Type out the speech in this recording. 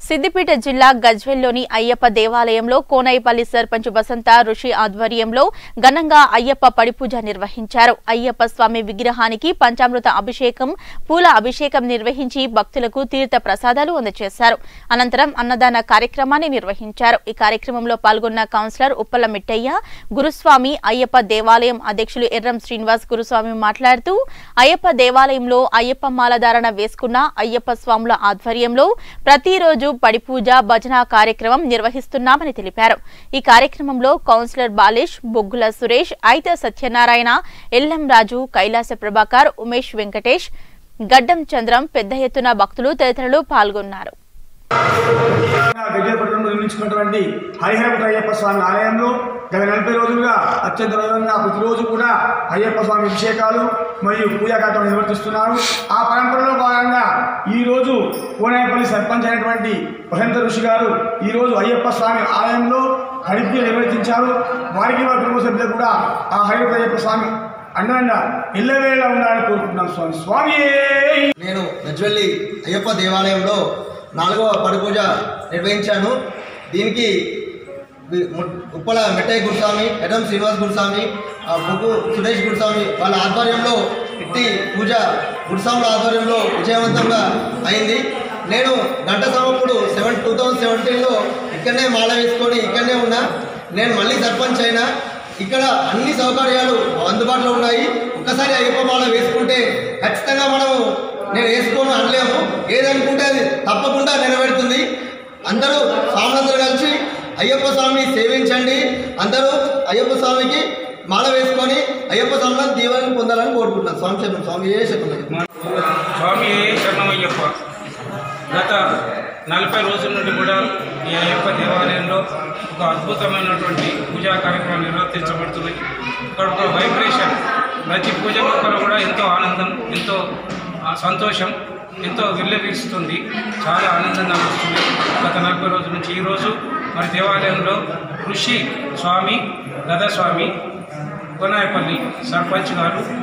సిద్దిపేట జిల్లా గజ్వెల్లోని అయ్యప్ప దేవాలయంలో కోనైపల్లి సర్పంచ్ వసంత ఋషి ఆధ్వర్యంలో ఘనంగా అయ్యప్ప పడిపూజ నిర్వహించారు అయ్యప్ప స్వామి విగ్రహానికి పంచామృత అభిషేకం పూల అభిషేకం నిర్వహించి భక్తులకు తీర్థ ప్రసాదాలు అందజేశారు అనంతరం అన్నదాన కార్యక్రమాన్ని నిర్వహించారు ఈ కార్యక్రమంలో పాల్గొన్న కౌన్సిలర్ ఉప్పల మిట్టయ్య గురుస్వామి అయ్యప్ప దేవాలయం అధ్యక్షులు ఎర్రం శ్రీనివాస్ గురుస్వామి మాట్లాడుతూ అయ్యప్ప దేవాలయంలో అయ్యప్ప మాలధారణ వేసుకున్న అయ్యప్ప స్వాముల ఆధ్వర్యంలో ప్రతిరోజు పడిపూజ భజన కార్యక్రమం నిర్వహిస్తున్నామని తెలిపారు ఈ కార్యక్రమంలో కౌన్సిలర్ బాలేష్ బొగ్గుల సురేష్ ఐత సత్యనారాయణ ఎల్ఎం రాజు కైలాస ప్రభాకర్ ఉమేష్ వెంకటేష్ గడ్డం చంద్రం పెద్ద ఎత్తున భక్తులు తదితరులు పాల్గొన్నారు గజపట్నంలో నిర్మించుకున్నటువంటి హరిహరపుట అయ్యప్ప స్వామి ఆలయంలో గత నలభై రోజులుగా అత్యంత వైభవంగా ప్రతిరోజు కూడా అయ్యప్ప స్వామి అభిషేకాలు మరియు పూజా కార్యక్రమం నిర్వర్తిస్తున్నారు ఆ పరంపరలో భాగంగా ఈరోజు కోనేపల్లి సర్పంచ్ అయినటువంటి వసంత ఋషి గారు ఈరోజు అయ్యప్ప స్వామి ఆలయంలో హరిపూజ నిర్వర్తించారు వారికి వారి కుటుంబ సభ్యులు కూడా ఆ హరిహరపుట అయ్యప్ప స్వామి అండంగా ఇళ్ళవేళ ఉండాలని కోరుకుంటున్నాం స్వామి స్వామి నేను గజ్వెల్లి అయ్యప్ప దేవాలయంలో నాలుగవ పడిపూజ నిర్వహించాను దీనికి వి- ము- ఉప్పల మెట్టయ్య గురుస్వామి ఎడం శ్రీనివాస్ గురుస్వామి ఆ, బొగ్గు సురేష్ గురుస్వామి వాళ్ళ ఆధ్వర్యంలో ఇట్టి పూజ గురుస్వాముల ఆధ్వర్యంలో విజయవంతంగా అయింది నేను గంట సమప్పుడు సెవెన్ టూ థౌజండ్ సెవెంటీన్లో ఇక్కడనే మాల వేసుకొని ఇక్కడనే ఉన్నా నేను మళ్ళీ సర్పంచ్ అయినా ఇక్కడ అన్ని సౌకర్యాలు అందుబాటులో ఉన్నాయి ఒక్కసారి అయ్యప్ప మాల వేసుకుంటే ఖచ్చితంగా మనము నేను వేసుకోను అనలేము ఏదనుకుంటే అది తప్పకుండా నెరవేరుతుంది అందరూ స్వాములందరూ కలిసి అయ్యప్ప స్వామిని సేవించండి అందరూ అయ్యప్ప స్వామికి మాల వేసుకొని అయ్యప్ప స్వామిని దీవెనలు పొందాలని కోరుకుంటున్నాను స్వామి చెప్పండి స్వామి ఏ చెప్పండి స్వామి శరణమయ్యప్ప గత నలభై రోజుల నుండి కూడా ఈ అయ్యప్ప దేవాలయంలో ఒక అద్భుతమైనటువంటి పూజా కార్యక్రమాలు నిర్వర్తించబడుతున్నాయి ఇక్కడ ఒక వైబ్రేషన్ ప్రతి పూజ మొక్కలు కూడా ఎంతో ఆనందం ఎంతో ఆ, సంతోషం ఎంతో విల్లవిస్తుంది చాలా ఆనందంగా వస్తుంది గత నలభై రోజుల నుంచి ఈరోజు మరి దేవాలయంలో ఋషి స్వామి గదస్వామి కొనాయపల్లి సర్పంచ్ గారు